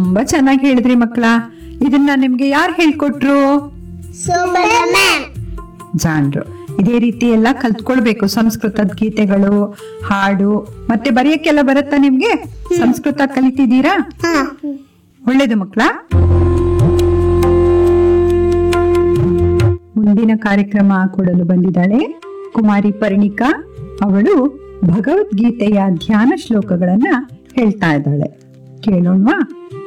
ತುಂಬಾ ಚೆನ್ನಾಗಿ ಹೇಳಿದ್ರಿ ಮಕ್ಕಳ ಇದನ್ನ ನಿಮ್ಗೆ ಯಾರು ಹೇಳ್ಕೊಟ್ರು ಸುಮನ ಮ್ಯಾಮ್ ಜಾಣ್ರು ಇದೇ ರೀತಿ ಎಲ್ಲ ಕಲ್ತ್ಕೊಳ್ಬೇಕು ಸಂಸ್ಕೃತದ ಗೀತೆಗಳು ಹಾಡು ಮತ್ತೆ ಬರೆಯಕ್ಕೆಲ್ಲ ಬರುತ್ತಾ ನಿಮ್ಗೆ ಸಂಸ್ಕೃತ ಕಲಿತಿದ್ದೀರಾ ಹಾ ಒಳ್ಳೇದು ಮಕ್ಕಳ ಮುಂದಿನ ಕಾರ್ಯಕ್ರಮ ಕೊಡಲು ಬಂದಿದ್ದಾಳೆ ಕುಮಾರಿ ಪರಿಣಿಕಾ ಅವಳು ಭಗವದ್ಗೀತೆಯ ಧ್ಯಾನ ಶ್ಲೋಕಗಳನ್ನ ಹೇಳ್ತಾ ಇದ್ದಾಳೆ ಕೇಳೋಣವಾ